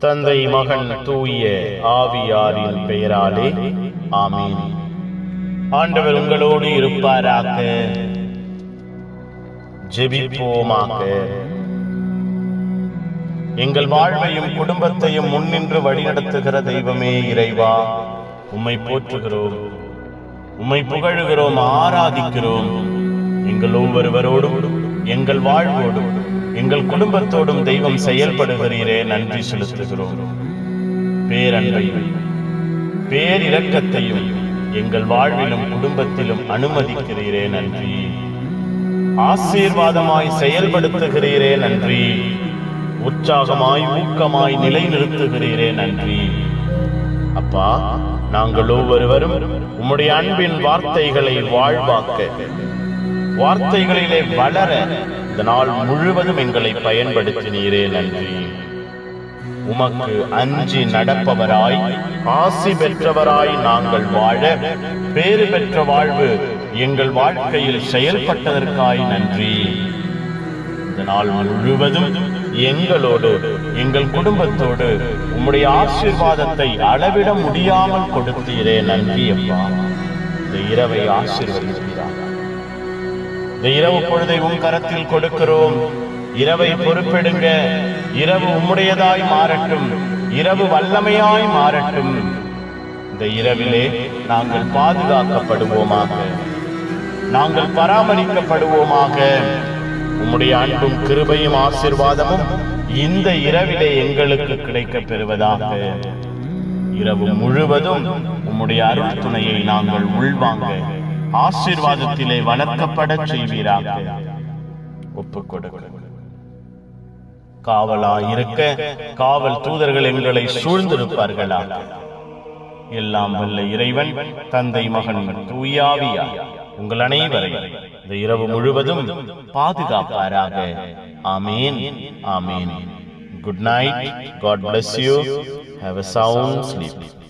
தந்தை மகன் தூய ஆவியாரின் பெயராலே ஆமீன் ஆண்டவர் உங்களோடு இருப்பாராக ஜெபிப்போமாக எங்கள் வாழ்வையும் குடும்பத்தையும் முன்னின்று வழிநடத்துகிற தெய்வமே இறைவா உம்மை போற்றுகிறோம் உம்மை புகழுகிறோம் ஆராதிக்கிறோம் எங்கள் ஒவ்வொருவரோடும் எங்கள் வாழ்வோடும் எங்கள் குடும்பத்தோடும் தெய்வம் செயல்படுகிறீரே நன்றி செலுத்துகிறோம் பேரன்பையும் பேரிரக்கத்தையும் எங்கள் வாழ்விலும் குடும்பத்திலும் அனுமதிக்கிறீரே நன்றி ஆசீர்வாதமாய் செயல்படுத்துகிறீரே நன்றி உற்சாகமாய் ஊக்கமாய் நிலைநிறுத்துகிறீரே நன்றி அப்பா நாங்கள் ஒவ்வொருவரும் உம்முடைய அன்பின் வார்த்தைகளை வாழ்வாக்க வார்த்தைகளிலே வளர இந்த நாள் முழுவதும் எங்களை பயன்படுத்தினீரே நன்றி உமக்கு அஞ்சி நடப்பவராய் ஆசி பெற்றவராய் நாங்கள் வாழ பேறு பெற்ற வாழ்வு எங்கள் வாழ்க்கையில் செயல்பட்டதற்காய் நன்றி இந்த நாள் முழுவதும் எங்களோடு எங்கள் குடும்பத்தோடு உம்முடைய ஆசீர்வாதத்தை அளவிட முடியாமல் கொடுத்தீரே நன்றி அப்பா இந்த இரவை ஆசீர்வதிக்கிறார் இந்த இரவு பொழுதை உன் கரத்தில் கொடுக்கிறோம் இரவை பொறுப்பெடுங்க இரவு உம்முடையதாய் மாறட்டும் இரவு வல்லமையாய் மாறட்டும் இந்த இரவிலே நாங்கள் பாதுகாக்கப்படுவோமாக நாங்கள் பராமரிக்கப்படுவோமாக உம்முடைய அன்பும் கிருபையும் ஆசீர்வாதமும் இந்த இரவிலே எங்களுக்கு கிடைக்கப் பெறுவதாக இரவு முழுவதும் உம்முடைய அருள் துணையை நாங்கள் உள்வாங்க ஆசீர்வாதத்திலே வளர்க்கப்படச் செய்வீராக ஒப்புக் கொடுக்கிறோம் காவலா இருக்க காவல் தூதர்கள் எங்களை சூழ்ந்திருப்பார்களாக எல்லாம் வல்ல இறைவன் தந்தை மகன் தூயாவியா உங்கள் அனைவரை இந்த இரவு முழுவதும் பாதுகாப்பாராக ஆமீன் ஆமீன் good night God bless you have a sound sleep